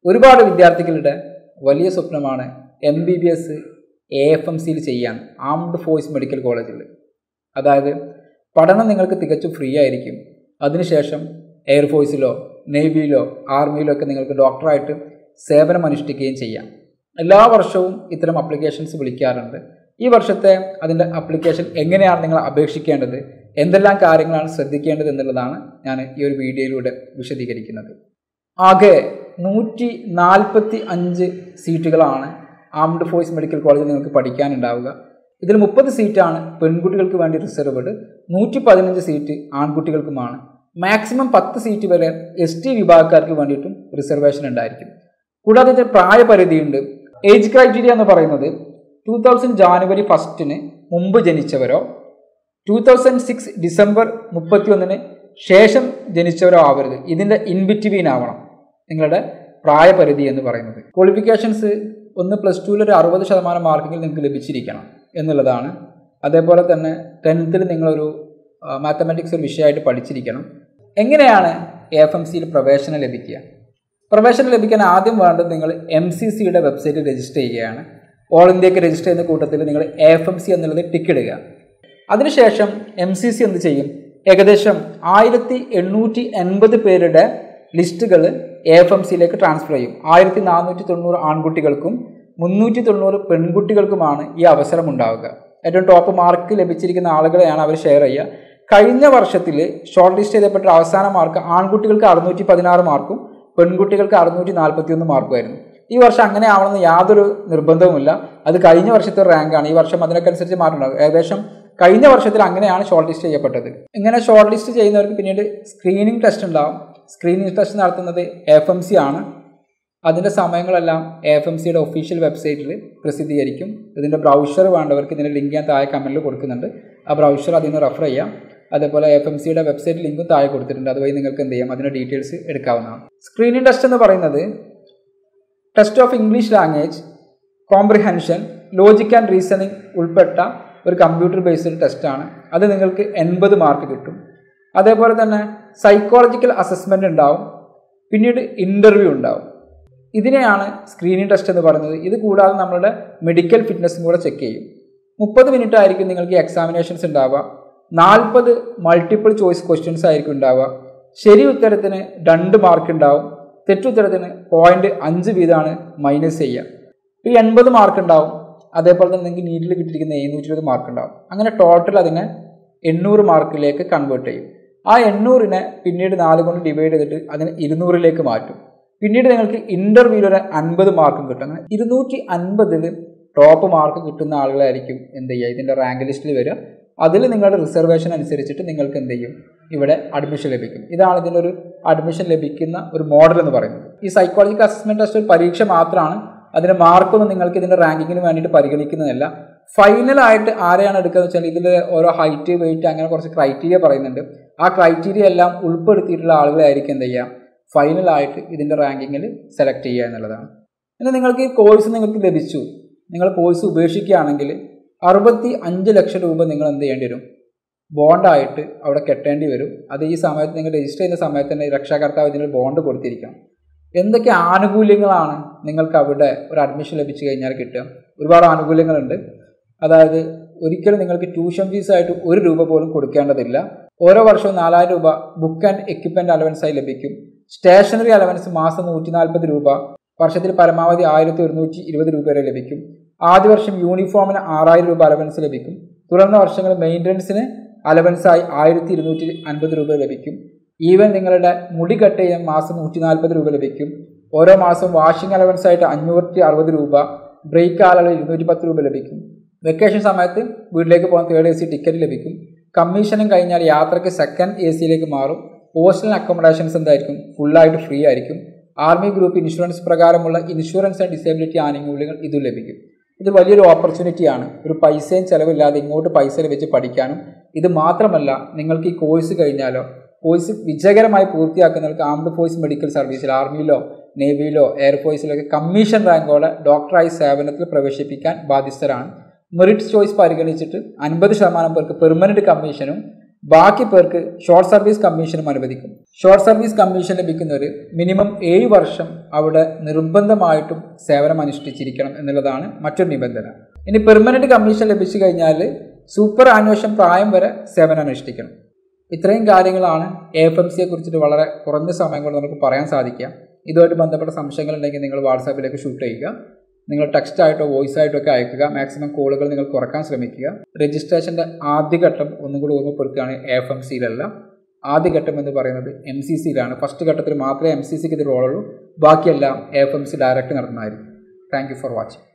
ഒരുപാട് വിദ്യാർത്ഥികളുടെ വലിയ സ്വപ്നമാണ് M B B S A F M സിയിൽ ചെയ്യാൻ ആംഡ് ഫോഴ്സ് മെഡിക്കൽ കോളേജിൽ അതായത് പഠനം നിങ്ങൾക്ക് തികച്ചും ഫ്രീ ആയിരിക്കും അതിനുശേഷം എയർഫോഴ്സിലോ നേവിയിലോ ആർമിയിലോ ഒക്കെ നിങ്ങൾക്ക് ഡോക്ടറായിട്ട് സേവനം അനുഷ്ഠിക്കുകയും ചെയ്യാം എല്ലാ വർഷവും ഇത്തരം അപ്ലിക്കേഷൻസ് വിളിക്കാറുണ്ട് ഈ വർഷത്തെ അതിൻ്റെ അപ്ലിക്കേഷൻ എങ്ങനെയാണ് നിങ്ങൾ അപേക്ഷിക്കേണ്ടത് എന്തെല്ലാം കാര്യങ്ങളാണ് ശ്രദ്ധിക്കേണ്ടത് എന്നുള്ളതാണ് ഞാൻ ഈ ഒരു വീഡിയോയിലൂടെ വിശദീകരിക്കുന്നത് ആകെ നൂറ്റി നാൽപ്പത്തി അഞ്ച് സീറ്റുകളാണ് ആംഡ് ഫോഴ്സ് മെഡിക്കൽ കോളേജിൽ നിങ്ങൾക്ക് പഠിക്കാനുണ്ടാവുക ഇതിൽ മുപ്പത് സീറ്റാണ് പെൺകുട്ടികൾക്ക് വേണ്ടി റിസർവ്ഡ് നൂറ്റി പതിനഞ്ച് സീറ്റ് ആൺകുട്ടികൾക്കുമാണ് മാക്സിമം പത്ത് സീറ്റ് വരെ എസ് ടി വിഭാഗക്കാർക്ക് വേണ്ടിയിട്ടും റിസർവേഷൻ ഉണ്ടായിരിക്കും കൂടാതെ ഇതിന് പ്രായപരിധിയുണ്ട് ഏജ് ക്രൈറ്റീരിയ എന്ന് പറയുന്നത് ടൂ തൗസൻഡ് ജാനുവരി ഫസ്റ്റിന് മുമ്പ് ജനിച്ചവരോ ടൂ തൗസൻഡ് സിക്സ് ഡിസംബർ മുപ്പത്തി ഒന്നിന് ശേഷം ജനിച്ചവരോ ആവരുത് ഇതിൻ്റെ ഇൻബിറ്റ്വീൻ ആവണം നിങ്ങളുടെ പ്രായപരിധി എന്ന് പറയുന്നത് ക്വാളിഫിക്കേഷൻസ് ഒന്ന് പ്ലസ് ടുവിൽ ഒരു അറുപത് ശതമാനം മാർക്കെങ്കിലും നിങ്ങൾക്ക് ലഭിച്ചിരിക്കണം എന്നുള്ളതാണ് അതേപോലെ തന്നെ ടെൻത്തിൽ നിങ്ങളൊരു മാത്തമാറ്റിക്സ് ഒരു വിഷയമായിട്ട് പഠിച്ചിരിക്കണം എങ്ങനെയാണ് എഫ് എം സിയിൽ പ്രവേശനം ലഭിക്കുക പ്രവേശനം ലഭിക്കാൻ ആദ്യം വേണ്ടത് നിങ്ങൾ എം സി സിയുടെ വെബ്സൈറ്റിൽ രജിസ്റ്റർ ചെയ്യുകയാണ് ഓൾ ഇന്ത്യക്ക് രജിസ്റ്റർ ചെയ്യുന്ന കൂട്ടത്തിൽ നിങ്ങൾ എഫ് എം സി എന്നുള്ളത് ടിക്ക് ഇടുക അതിനുശേഷം എം സി സി എന്ത് ചെയ്യും ഏകദേശം ആയിരത്തി എണ്ണൂറ്റി എൺപത് പേരുടെ ലിസ്റ്റുകൾ എഫ് എം സിയിലേക്ക് ട്രാൻസ്ഫർ ചെയ്യും ആയിരത്തി നാനൂറ്റി തൊണ്ണൂറ് ആൺകുട്ടികൾക്കും മുന്നൂറ്റി തൊണ്ണൂറ് പെൺകുട്ടികൾക്കുമാണ് ഈ അവസരം ഉണ്ടാവുക ഏറ്റവും ടോപ്പ് മാർക്ക് ലഭിച്ചിരിക്കുന്ന ആളുകളെയാണ് അവർ ഷെയർ ചെയ്യുക കഴിഞ്ഞ വർഷത്തിൽ ഷോർട്ട് ലിസ്റ്റ് ചെയ്യപ്പെട്ട അവസാന മാർക്ക് ആൺകുട്ടികൾക്ക് അറുന്നൂറ്റി പതിനാറ് മാർക്കും പെൺകുട്ടികൾക്ക് അറുന്നൂറ്റി നാൽപ്പത്തി ഒന്ന് മാർക്കുമായിരുന്നു ഈ വർഷം അങ്ങനെ ആവണമെന്ന് യാതൊരു നിർബന്ധവുമില്ല അത് കഴിഞ്ഞ വർഷത്തെ റാങ്കാണ് ഈ വർഷം അതിനൊക്കെ അനുസരിച്ച് മാറ്റമുണ്ടാകും ഏകദേശം കഴിഞ്ഞ വർഷത്തിൽ അങ്ങനെയാണ് ഷോർട്ട് ലിസ്റ്റ് ചെയ്യപ്പെട്ടത് ഇങ്ങനെ ഷോർട്ട് ലിസ്റ്റ് ചെയ്യുന്നവർക്ക് പിന്നീട് സ്ക്രീനിങ് ടെസ്റ്റ് ഉണ്ടാവും സ്ക്രീനിങ് ടെസ്റ്റ് നടത്തുന്നത് എഫ് എം സി ആണ് അതിൻ്റെ സമയങ്ങളെല്ലാം എഫ് എം സിയുടെ ഒഫീഷ്യൽ വെബ്സൈറ്റിൽ പ്രസിദ്ധീകരിക്കും ഇതിൻ്റെ ബ്രൗഷർ വേണ്ടവർക്ക് ഇതിൻ്റെ ലിങ്ക് ഞാൻ താഴെ കമൻറ്റിൽ കൊടുക്കുന്നുണ്ട് ആ ബ്രൗഷർ അതിൽ നിന്ന് റെഫർ ചെയ്യാം അതേപോലെ എഫ് എം സിയുടെ വെബ്സൈറ്റ് ലിങ്കും താഴെ കൊടുത്തിട്ടുണ്ട് അതുവഴി നിങ്ങൾക്ക് എന്ത് ചെയ്യാം അതിൻ്റെ ഡീറ്റെയിൽസ് എടുക്കാവുന്നതാണ് സ്ക്രീനിങ് ടെസ്റ്റ് എന്ന് പറയുന്നത് test of English language comprehension logic and reasoning ഉൾപ്പെട്ട ഒരു കമ്പ്യൂട്ടർ ബേസ്ഡ് ടെസ്റ്റാണ് അത് നിങ്ങൾക്ക് എൺപത് മാർക്ക് കിട്ടും അതേപോലെ തന്നെ സൈക്കോളജിക്കൽ അസസ്മെൻ്റ് ഉണ്ടാവും പിന്നീട് ഇൻ്റർവ്യൂ ഉണ്ടാവും ഇതിനെയാണ് സ്ക്രീനിങ് ടെസ്റ്റ് എന്ന് പറയുന്നത് ഇത് കൂടാതെ നമ്മളുടെ മെഡിക്കൽ ഫിറ്റ്നസ്സും കൂടെ ചെക്ക് ചെയ്യും മുപ്പത് മിനിറ്റ് ആയിരിക്കും നിങ്ങൾക്ക് എക്സാമിനേഷൻസ് ഉണ്ടാവുക നാൽപ്പത് മൾട്ടിപ്പിൾ ചോയ്സ് ക്വസ്റ്റ്യൻസ് ആയിരിക്കും ഉണ്ടാവുക ശരി ഉത്തരത്തിന് രണ്ട് മാർക്ക് ഉണ്ടാവും തെറ്റുത്തരത്തിന് പോയിന്റ് അഞ്ച് വീതമാണ് മൈനസ് ചെയ്യുക ഈ എൺപത് മാർക്ക് ഉണ്ടാവും അതേപോലെ തന്നെ നിങ്ങൾക്ക് നീറ്റിൽ കിട്ടിയിരിക്കുന്ന എഴുന്നൂറ്റി ഇരുപത് മാർക്ക് ഉണ്ടാവും അങ്ങനെ ടോട്ടൽ അതിനെ എണ്ണൂറ് മാർക്കിലേക്ക് കൺവേർട്ട് ചെയ്യും ആ എണ്ണൂറിനെ പിന്നീട് നാല് കൊണ്ട് ഡിവൈഡ് ചെയ്തിട്ട് അതിനെ ഇരുന്നൂറിലേക്ക് മാറ്റും പിന്നീട് നിങ്ങൾക്ക് ഇൻ്റർവ്യൂവിൽ ഒരു അൻപത് മാർക്കും കിട്ടും അങ്ങനെ ഇരുന്നൂറ്റി അൻപതിൽ ടോപ്പ് മാർക്ക് കിട്ടുന്ന ആളുകളായിരിക്കും എന്ത് ചെയ്യുക ഇതിൻ്റെ റാങ്ക് ലിസ്റ്റിൽ വരിക അതിൽ നിങ്ങളുടെ റിസർവേഷൻ അനുസരിച്ചിട്ട് നിങ്ങൾക്ക് എന്ത് ചെയ്യും ഇവിടെ അഡ്മിഷൻ ലഭിക്കും ഇതാണ് ഇതിൻ്റെ ഒരു അഡ്മിഷൻ ലഭിക്കുന്ന ഒരു മോഡൽ എന്ന് പറയുന്നത് ഈ സൈക്കോളജിക്കൽ അസസ്മെൻറ്റ് ടെസ്റ്റ് ഒരു പരീക്ഷ മാത്രമാണ് അതിൻ്റെ മാർക്കൊന്നും നിങ്ങൾക്ക് ഇതിൻ്റെ റാങ്കിങ്ങിന് വേണ്ടിയിട്ട് പരിഗണിക്കുന്നതല്ല ഫൈനലായിട്ട് ആരെയാണ് എടുക്കുക എന്ന് വെച്ചാൽ ഇതിൽ ഓരോ ഹൈറ്റ് വെയിറ്റ് അങ്ങനെ കുറച്ച് ക്രൈറ്റീരിയ പറയുന്നുണ്ട് ആ ക്രൈറ്റീരിയ എല്ലാം ഉൾപ്പെടുത്തിയിട്ടുള്ള ആളുകളായിരിക്കും എന്ത് ചെയ്യുക ഫൈനലായിട്ട് ഇതിൻ്റെ റാങ്കിങ്ങിൽ സെലക്ട് ചെയ്യുക എന്നുള്ളതാണ് ഇനി നിങ്ങൾക്ക് ഈ കോഴ്സ് നിങ്ങൾക്ക് ലഭിച്ചു നിങ്ങൾ കോഴ്സ് ഉപേക്ഷിക്കുകയാണെങ്കിൽ അറുപത്തി അഞ്ച് ലക്ഷം രൂപ നിങ്ങൾ എന്ത് ചെയ്യേണ്ടി വരും ബോണ്ടായിട്ട് അവിടെ കെട്ടേണ്ടി വരും അത് ഈ സമയത്ത് നിങ്ങൾ രജിസ്റ്റർ ചെയ്യുന്ന സമയത്ത് തന്നെ രക്ഷാകർത്താവ് ഇതിന് ബോണ്ട് കൊടുത്തിരിക്കണം എന്തൊക്കെ ആനുകൂല്യങ്ങളാണ് നിങ്ങൾക്ക് അവിടെ ഒരു അഡ്മിഷൻ ലഭിച്ചു കഴിഞ്ഞാൽ കിട്ടുക ഒരുപാട് ആനുകൂല്യങ്ങളുണ്ട് അതായത് ഒരിക്കലും നിങ്ങൾക്ക് ട്യൂഷൻ ഫീസായിട്ട് ഒരു രൂപ പോലും കൊടുക്കേണ്ടതില്ല ഓരോ വർഷവും നാലായിരം രൂപ ബുക്ക് ആൻഡ് എക്യുപ്മെൻറ്റ് അലവൻസായി ലഭിക്കും സ്റ്റേഷനറി അലവൻസ് മാസം നൂറ്റി നാൽപ്പത് രൂപ വർഷത്തിൽ പരമാവധി ആയിരത്തി ഒരുന്നൂറ്റി ഇരുപത് രൂപ വരെ ലഭിക്കും ആദ്യ വർഷം യൂണിഫോമിന് ആറായിരം രൂപ അലവൻസ് ലഭിക്കും തുടർന്ന വർഷങ്ങൾ മെയിൻ്റനൻസിന് അലവൻസായി ആയിരത്തി ഇരുന്നൂറ്റി അൻപത് രൂപ ലഭിക്കും ഈവൻ നിങ്ങളുടെ മുടി കട്ട് ചെയ്യാൻ മാസം നൂറ്റി നാൽപ്പത് രൂപ ലഭിക്കും ഓരോ മാസം വാഷിംഗ് അലവൻസ് ആയിട്ട് അഞ്ഞൂറ്റി അറുപത് രൂപ ബ്രേക്ക് കാലയളവിൽ ഇരുന്നൂറ്റി പത്ത് രൂപ ലഭിക്കും വെക്കേഷൻ സമയത്ത് വീട്ടിലേക്ക് പോകാൻ തേർഡ് എ സി ടിക്കറ്റ് ലഭിക്കും കമ്മീഷനും കഴിഞ്ഞാൽ യാത്രയ്ക്ക് സെക്കൻഡ് എ സിയിലേക്ക് മാറും ഹോസ്റ്റൽ അക്കോമഡേഷൻസ് എന്തായിരിക്കും ഫുള്ളായിട്ട് ഫ്രീ ആയിരിക്കും ആർമി ഗ്രൂപ്പ് ഇൻഷുറൻസ് പ്രകാരമുള്ള ഇൻഷുറൻസ് ആൻഡ് ഡിസേബിലിറ്റി ആനുകൂല്യങ്ങൾ ഇതും ലഭിക്കും ഇത് വലിയൊരു ഓപ്പർച്യൂണിറ്റിയാണ് ഒരു പൈസയും ചിലവില്ലാതെ ഇങ്ങോട്ട് പൈസ ലഭിച്ച് പഠിക്കാനും ഇത് മാത്രമല്ല നിങ്ങൾക്ക് ഈ കോഴ്സ് കഴിഞ്ഞാലോ കോഴ്സ് വിജയകരമായി പൂർത്തിയാക്കുന്നവർക്ക് ആംഡ് ഫോഴ്സ് മെഡിക്കൽ സർവീസിൽ ആർമിയിലോ നേവിയിലോ എയർഫോഴ്സിലൊക്കെ കമ്മീഷൻ റാങ്കോടെ ഡോക്ടറായി സേവനത്തിൽ പ്രവേശിപ്പിക്കാൻ ബാധ്യസ്ഥരാണ് മെറിറ്റ് ചോയ്സ് പരിഗണിച്ചിട്ട് അൻപത് ശതമാനം പേർക്ക് പെർമനന്റ് കമ്മീഷനും ബാക്കി പേർക്ക് ഷോർട്ട് സർവീസ് കമ്മീഷനും അനുവദിക്കും ഷോർട്ട് സർവീസ് കമ്മീഷൻ ലഭിക്കുന്നവർ മിനിമം ഏഴ് വർഷം അവിടെ നിർബന്ധമായിട്ടും സേവനം അനുഷ്ഠിച്ചിരിക്കണം എന്നുള്ളതാണ് മറ്റൊരു നിബന്ധന ഇനി പെർമനന്റ് കമ്മീഷൻ ലഭിച്ചു കഴിഞ്ഞാൽ സൂപ്പർ ആന്വേഷൻ പ്രായം വരെ സേവനം അനുഷ്ഠിക്കണം ഇത്രയും കാര്യങ്ങളാണ് എ എഫ് എം സിയെ കുറിച്ചിട്ട് വളരെ കുറഞ്ഞ സമയം കൊണ്ട് നമുക്ക് പറയാൻ സാധിക്കുക ഇതുമായിട്ട് ബന്ധപ്പെട്ട സംശയങ്ങളുണ്ടെങ്കിൽ നിങ്ങൾ വാട്സാപ്പിലേക്ക് ഷൂട്ട് ചെയ്യുക നിങ്ങൾ ടെക്സ്റ്റ് ആയിട്ടോ വോയിസ് ആയിട്ടോ ഒക്കെ അയക്കുക മാക്സിമം കോളുകൾ നിങ്ങൾ കുറക്കാൻ ശ്രമിക്കുക രജിസ്ട്രേഷൻ്റെ ആദ്യഘട്ടം ഒന്നും കൂടി ഓർമ്മപ്പെടുത്തുകയാണ് എ എഫ് എം സിയിലല്ല ആദ്യഘട്ടം എന്ന് പറയുന്നത് എം സി സിയിലാണ് ഫസ്റ്റ് ഘട്ടത്തിൽ മാത്രമേ എം സി സിക്ക് ഇത് റോളുള്ളൂ ബാക്കിയെല്ലാം A F M C direct നടത്തുന്നതായിരിക്കും താങ്ക് യു ഫോർ വാച്ചിങ്